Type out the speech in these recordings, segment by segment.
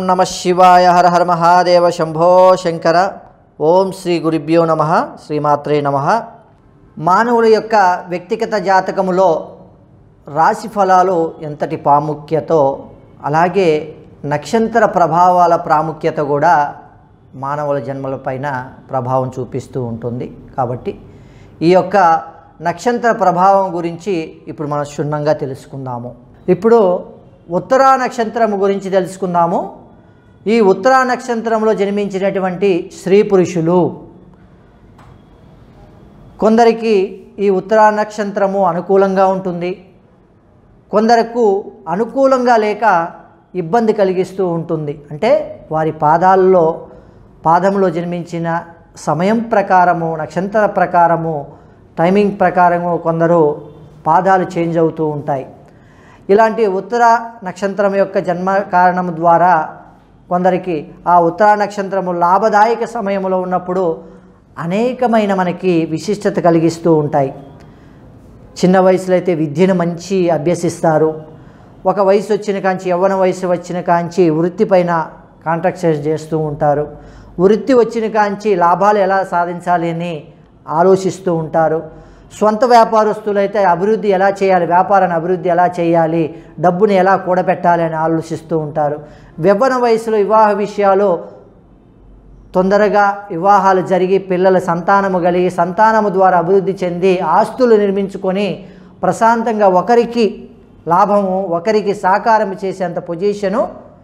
నమ శివాయ హర హర మహాదేవ శంభో శంకర ఓం శ్రీ గురుభ్యో నమ శ్రీమాత్రే నమ మానవుల యొక్క వ్యక్తిగత జాతకములో రాశి ఫలాలు ఎంతటి ప్రాముఖ్యతో అలాగే నక్షత్ర ప్రభావాల ప్రాముఖ్యత కూడా మానవుల జన్మలపైన ప్రభావం చూపిస్తూ ఉంటుంది కాబట్టి ఈ యొక్క నక్షత్ర ప్రభావం గురించి ఇప్పుడు మనం క్షుణ్ణంగా తెలుసుకుందాము ఇప్పుడు ఉత్తరా నక్షత్రము గురించి తెలుసుకుందాము ఈ ఉత్తరా నక్షత్రంలో జన్మించినటువంటి స్త్రీ పురుషులు కొందరికి ఈ ఉత్తరా నక్షత్రము అనుకూలంగా ఉంటుంది కొందరకు అనుకూలంగా లేక ఇబ్బంది కలిగిస్తూ ఉంటుంది అంటే వారి పాదాల్లో పాదంలో జన్మించిన సమయం ప్రకారము నక్షత్ర ప్రకారము టైమింగ్ ప్రకారము కొందరు పాదాలు చేంజ్ అవుతూ ఉంటాయి ఇలాంటి ఉత్తర నక్షత్రం యొక్క జన్మ కారణం ద్వారా కొందరికి ఆ ఉత్తర నక్షత్రము లాభదాయక సమయంలో ఉన్నప్పుడు అనేకమైన మనకి విశిష్టత కలిగిస్తూ ఉంటాయి చిన్న వయసులో అయితే విద్యను మంచి అభ్యసిస్తారు ఒక వయసు వచ్చిన కాంచి యవ్వన వయసు వచ్చిన కాంచి వృత్తిపైన కాంట్రాక్ట్ చేస్తూ ఉంటారు వృత్తి వచ్చిన కాంచి లాభాలు ఎలా సాధించాలి అని ఆలోచిస్తూ ఉంటారు సొంత వ్యాపారస్తులైతే అభివృద్ధి ఎలా చేయాలి వ్యాపారాన్ని అభివృద్ధి ఎలా చేయాలి డబ్బుని ఎలా కూడబెట్టాలి అని ఆలోచిస్తూ ఉంటారు యవ్వన వయసులో వివాహ విషయాలు తొందరగా వివాహాలు జరిగి పిల్లల సంతానము కలిగి సంతానము ద్వారా అభివృద్ధి చెంది ఆస్తులు నిర్మించుకొని ప్రశాంతంగా ఒకరికి లాభము ఒకరికి సాకారం చేసేంత పొజిషను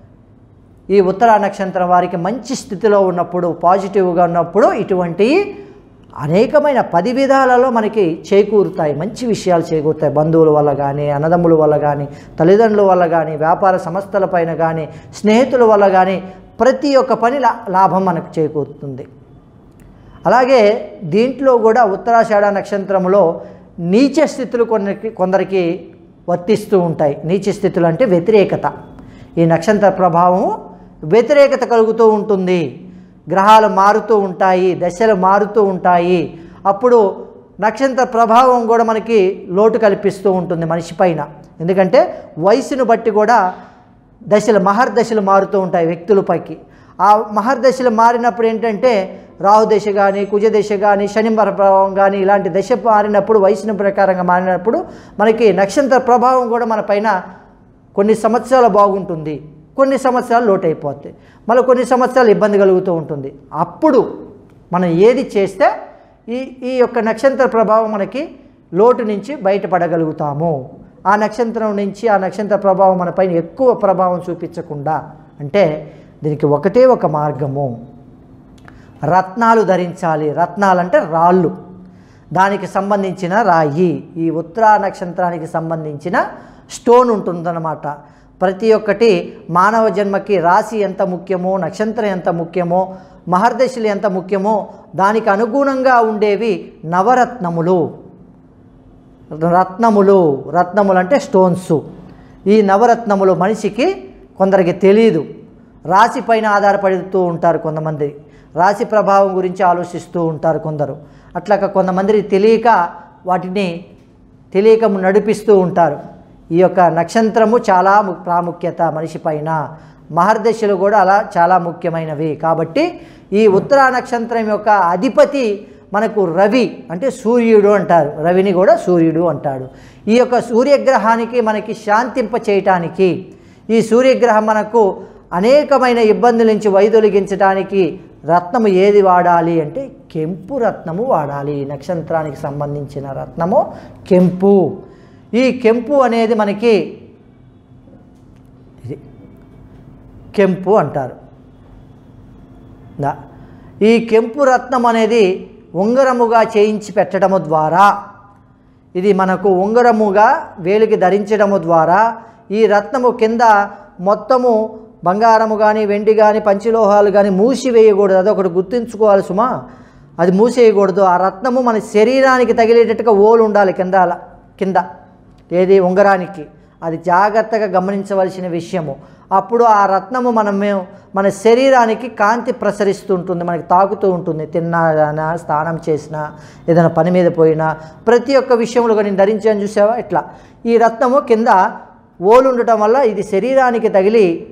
ఈ ఉత్తర నక్షత్రం వారికి మంచి స్థితిలో ఉన్నప్పుడు పాజిటివ్గా ఉన్నప్పుడు ఇటువంటి అనేకమైన పది విధాలలో మనకి చేకూరుతాయి మంచి విషయాలు చేకూరుతాయి బంధువుల వల్ల కానీ అన్నదమ్ముల వల్ల కానీ తల్లిదండ్రుల వల్ల కానీ వ్యాపార సంస్థలపైన కానీ స్నేహితుల వల్ల కానీ ప్రతి ఒక్క పని లా లాభం మనకు చేకూరుతుంది అలాగే దీంట్లో కూడా ఉత్తరాషాఢ నక్షత్రంలో నీచ స్థితులు కొందరికి కొందరికి వర్తిస్తూ ఉంటాయి నీచ స్థితులు అంటే వ్యతిరేకత ఈ నక్షత్ర ప్రభావం వ్యతిరేకత కలుగుతూ ఉంటుంది గ్రహాలు మారుతూ ఉంటాయి దశలు మారుతూ ఉంటాయి అప్పుడు నక్షత్ర ప్రభావం కూడా మనకి లోటు కల్పిస్తూ ఉంటుంది మనిషి పైన ఎందుకంటే వయసును బట్టి కూడా దశలు మహర్దశలు మారుతూ ఉంటాయి వ్యక్తులపైకి ఆ మహర్దశలు మారినప్పుడు ఏంటంటే రాహు దశ కానీ కుజ దశ కానీ శని ప్రభావం కానీ ఇలాంటి దశ మారినప్పుడు వయసును ప్రకారంగా మారినప్పుడు మనకి నక్షత్ర ప్రభావం కూడా మన పైన కొన్ని సంవత్సరాలు బాగుంటుంది కొన్ని సంవత్సరాలు లోటు అయిపోతాయి మళ్ళీ కొన్ని సంవత్సరాలు ఇబ్బంది కలుగుతూ ఉంటుంది అప్పుడు మనం ఏది చేస్తే ఈ ఈ యొక్క నక్షత్ర ప్రభావం మనకి లోటు నుంచి బయటపడగలుగుతాము ఆ నక్షత్రం నుంచి ఆ నక్షత్ర ప్రభావం మన పైన ఎక్కువ ప్రభావం చూపించకుండా అంటే దీనికి ఒకటే ఒక మార్గము రత్నాలు ధరించాలి రత్నాలు అంటే రాళ్ళు దానికి సంబంధించిన రాయి ఈ ఉత్తరా నక్షత్రానికి సంబంధించిన స్టోన్ ఉంటుందన్నమాట ప్రతి ఒక్కటి మానవ జన్మకి రాశి ఎంత ముఖ్యమో నక్షత్రం ఎంత ముఖ్యమో మహర్దశులు ఎంత ముఖ్యమో దానికి అనుగుణంగా ఉండేవి నవరత్నములు రత్నములు రత్నములు అంటే స్టోన్స్ ఈ నవరత్నములు మనిషికి కొందరికి తెలియదు రాశి పైన ఆధారపడుతూ ఉంటారు కొంతమంది రాశి ప్రభావం గురించి ఆలోచిస్తూ ఉంటారు కొందరు అట్లాగా కొంతమందికి తెలియక వాటిని తెలియక నడిపిస్తూ ఉంటారు ఈ యొక్క నక్షత్రము చాలా ము- ప్రాముఖ్యత మనిషి పైన మహర్దశలు కూడా అలా చాలా ముఖ్యమైనవి కాబట్టి ఈ ఉత్తరా నక్షత్రం యొక్క అధిపతి మనకు రవి అంటే సూర్యుడు అంటారు రవిని కూడా సూర్యుడు అంటాడు ఈ యొక్క సూర్యగ్రహానికి మనకి శాంతింప చేయటానికి ఈ సూర్యగ్రహం మనకు అనేకమైన ఇబ్బందుల నుంచి వైదొలిగించడానికి రత్నము ఏది వాడాలి అంటే కెంపు రత్నము వాడాలి ఈ నక్షత్రానికి సంబంధించిన రత్నము కెంపు ఈ కెంపు అనేది మనకి ఇది కెంపు అంటారు దా ఈ కెంపు రత్నం అనేది ఉంగరముగా చేయించి పెట్టడము ద్వారా ఇది మనకు ఉంగరముగా వేలికి ధరించడము ద్వారా ఈ రత్నము కింద మొత్తము బంగారము కానీ వెండి కానీ పంచలోహాలు కానీ మూసివేయకూడదు అదొకటి గుర్తుంచుకోవాలి సుమా అది మూసేయకూడదు ఆ రత్నము మన శరీరానికి తగిలేటట్టుగా ఓలు ఉండాలి కింద అలా కింద ఏది ఉంగరానికి అది జాగ్రత్తగా గమనించవలసిన విషయము అప్పుడు ఆ రత్నము మనం మేము మన శరీరానికి కాంతి ప్రసరిస్తుంటుంది మనకి తాకుతూ ఉంటుంది తిన్నా స్నానం చేసినా ఏదైనా పని మీద పోయినా ప్రతి ఒక్క విషయంలో నేను ధరించాను చూసావా ఇట్లా ఈ రత్నము కింద ఓలు ఉండటం వల్ల ఇది శరీరానికి తగిలి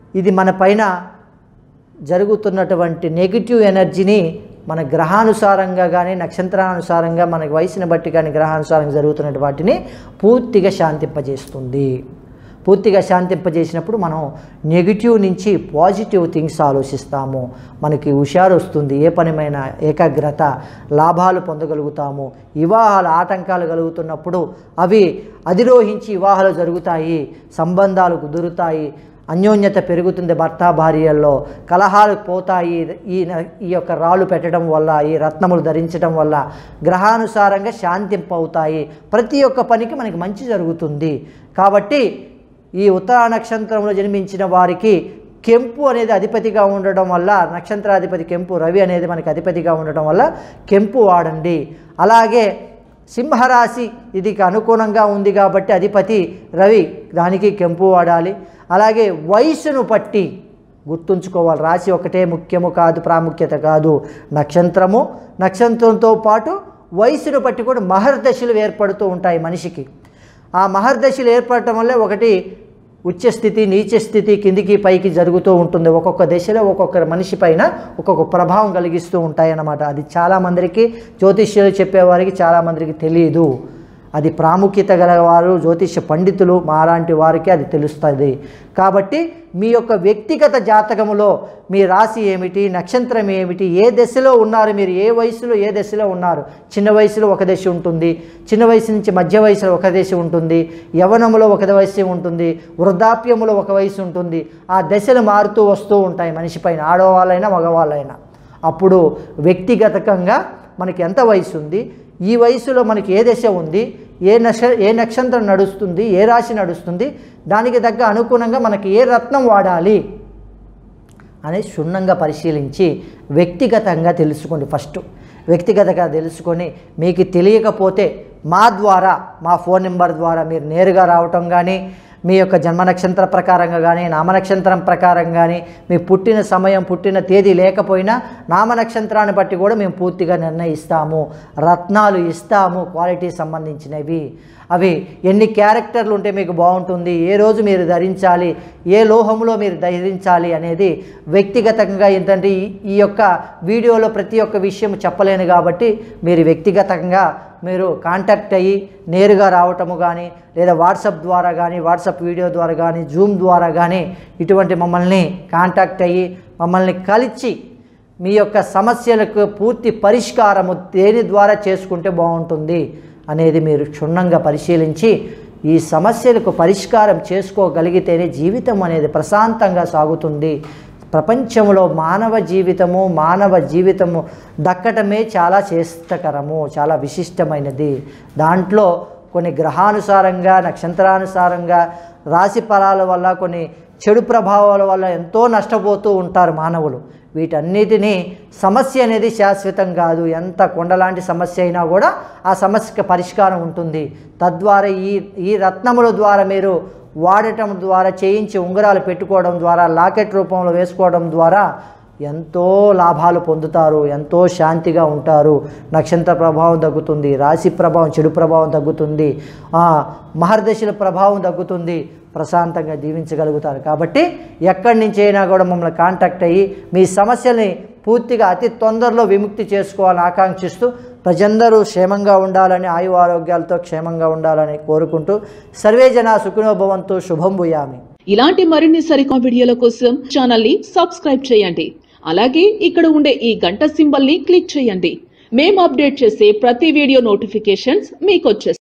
ఇది మన పైన జరుగుతున్నటువంటి నెగిటివ్ ఎనర్జీని మన గ్రహానుసారంగా కానీ నక్షత్రానుసారంగా మనకి వయసుని బట్టి కానీ గ్రహానుసారంగా జరుగుతున్న వాటిని పూర్తిగా శాంతింపజేస్తుంది పూర్తిగా శాంతింపజేసినప్పుడు మనం నెగిటివ్ నుంచి పాజిటివ్ థింగ్స్ ఆలోచిస్తాము మనకి హుషారు వస్తుంది ఏ పనిమైన ఏకాగ్రత లాభాలు పొందగలుగుతాము వివాహాల ఆటంకాలు కలుగుతున్నప్పుడు అవి అధిరోహించి వివాహాలు జరుగుతాయి సంబంధాలు కుదురుతాయి అన్యోన్యత పెరుగుతుంది భర్త భార్యల్లో కలహాలు పోతాయి ఈ ఈ యొక్క రాళ్ళు పెట్టడం వల్ల ఈ రత్నములు ధరించడం వల్ల గ్రహానుసారంగా శాంతింపవుతాయి ప్రతి ఒక్క పనికి మనకి మంచి జరుగుతుంది కాబట్టి ఈ ఉత్తరా నక్షత్రంలో జన్మించిన వారికి కెంపు అనేది అధిపతిగా ఉండడం వల్ల నక్షత్రాధిపతి కెంపు రవి అనేది మనకి అధిపతిగా ఉండడం వల్ల కెంపు వాడండి అలాగే సింహరాశి ఇది అనుగుణంగా ఉంది కాబట్టి అధిపతి రవి దానికి కెంపు వాడాలి అలాగే వయసును పట్టి గుర్తుంచుకోవాలి రాశి ఒకటే ముఖ్యము కాదు ప్రాముఖ్యత కాదు నక్షత్రము నక్షత్రంతో పాటు వయసును బట్టి కూడా మహర్దశలు ఏర్పడుతూ ఉంటాయి మనిషికి ఆ మహర్దశలు ఏర్పడటం వల్ల ఒకటి ఉచ్చస్థితి నీచ స్థితి కిందికి పైకి జరుగుతూ ఉంటుంది ఒక్కొక్క దశలో ఒక్కొక్క మనిషి పైన ఒక్కొక్క ప్రభావం కలిగిస్తూ ఉంటాయి అన్నమాట అది చాలామందికి జ్యోతిష్యులు చెప్పేవారికి చాలామందికి తెలియదు అది ప్రాముఖ్యత గలవారు జ్యోతిష పండితులు మాలాంటి వారికి అది తెలుస్తుంది కాబట్టి మీ యొక్క వ్యక్తిగత జాతకములో మీ రాశి ఏమిటి నక్షత్రం ఏమిటి ఏ దశలో ఉన్నారు మీరు ఏ వయసులో ఏ దశలో ఉన్నారు చిన్న వయసులో ఒక దశ ఉంటుంది చిన్న వయసు నుంచి మధ్య వయసులో ఒక దశ ఉంటుంది యవనములో ఒక వయసు ఉంటుంది వృద్ధాప్యములో ఒక వయసు ఉంటుంది ఆ దశలు మారుతూ వస్తూ ఉంటాయి మనిషి పైన ఆడవాళ్ళైనా మగవాళ్ళైనా అప్పుడు వ్యక్తిగతకంగా మనకి ఎంత వయసు ఉంది ఈ వయసులో మనకి ఏ దశ ఉంది ఏ నక్ష ఏ నక్షత్రం నడుస్తుంది ఏ రాశి నడుస్తుంది దానికి తగ్గ అనుగుణంగా మనకి ఏ రత్నం వాడాలి అనేది క్షుణ్ణంగా పరిశీలించి వ్యక్తిగతంగా తెలుసుకోండి ఫస్ట్ వ్యక్తిగతంగా తెలుసుకొని మీకు తెలియకపోతే మా ద్వారా మా ఫోన్ నెంబర్ ద్వారా మీరు నేరుగా రావటం కానీ మీ యొక్క జన్మ నక్షత్ర ప్రకారంగా కానీ నామనక్షత్రం ప్రకారం కానీ మీ పుట్టిన సమయం పుట్టిన తేదీ లేకపోయినా నామనక్షత్రాన్ని బట్టి కూడా మేము పూర్తిగా నిర్ణయిస్తాము రత్నాలు ఇస్తాము క్వాలిటీ సంబంధించినవి అవి ఎన్ని క్యారెక్టర్లు ఉంటే మీకు బాగుంటుంది ఏ రోజు మీరు ధరించాలి ఏ లోహంలో మీరు ధరించాలి అనేది వ్యక్తిగతంగా ఏంటంటే ఈ- ఈ యొక్క వీడియోలో ప్రతి ఒక్క విషయం చెప్పలేను కాబట్టి మీరు వ్యక్తిగతంగా మీరు కాంటాక్ట్ అయ్యి నేరుగా రావటము కానీ లేదా వాట్సాప్ ద్వారా కానీ వాట్సాప్ వీడియో ద్వారా కానీ జూమ్ ద్వారా కానీ ఇటువంటి మమ్మల్ని కాంటాక్ట్ అయ్యి మమ్మల్ని కలిసి మీ యొక్క సమస్యలకు పూర్తి పరిష్కారము దేని ద్వారా చేసుకుంటే బాగుంటుంది అనేది మీరు క్షుణ్ణంగా పరిశీలించి ఈ సమస్యలకు పరిష్కారం చేసుకోగలిగితేనే జీవితం అనేది ప్రశాంతంగా సాగుతుంది ప్రపంచంలో మానవ జీవితము మానవ జీవితము దక్కటమే చాలా శ్రేష్టకరము చాలా విశిష్టమైనది దాంట్లో కొన్ని గ్రహానుసారంగా నక్షత్రానుసారంగా రాశి ఫలాల వల్ల కొన్ని చెడు ప్రభావాల వల్ల ఎంతో నష్టపోతూ ఉంటారు మానవులు వీటన్నిటినీ సమస్య అనేది శాశ్వతం కాదు ఎంత కొండలాంటి సమస్య అయినా కూడా ఆ సమస్యకి పరిష్కారం ఉంటుంది తద్వారా ఈ ఈ రత్నముల ద్వారా మీరు వాడటం ద్వారా చేయించి ఉంగరాలు పెట్టుకోవడం ద్వారా లాకెట్ రూపంలో వేసుకోవడం ద్వారా ఎంతో లాభాలు పొందుతారు ఎంతో శాంతిగా ఉంటారు నక్షత్ర ప్రభావం తగ్గుతుంది రాశి ప్రభావం చెడు ప్రభావం తగ్గుతుంది ఆ, మహర్దశల ప్రభావం తగ్గుతుంది ప్రశాంతంగా జీవించగలుగుతారు కాబట్టి ఎక్కడి నుంచి అయినా కూడా మమ్మల్ని కాంటాక్ట్ అయ్యి మీ సమస్యల్ని పూర్తిగా అతి తొందరలో విముక్తి చేసుకోవాలని ఆకాంక్షిస్తూ ప్రజందరూ క్షేమంగా ఉండాలని ఆయు ఆరోగ్యాలతో క్షేమంగా ఉండాలని కోరుకుంటూ సర్వే జన సుఖినోభవంతో శుభం భూయామి ఇలాంటి మరిన్ని సరికొత్త వీడియోల కోసం ఛానల్ ని సబ్స్క్రైబ్ చేయండి అలాగే ఇక్కడ ఉండే ఈ గంట సింబల్ ని క్లిక్ చేయండి మేము అప్డేట్ చేసే ప్రతి వీడియో నోటిఫికేషన్స్ మీకు వచ్చేస్తాయి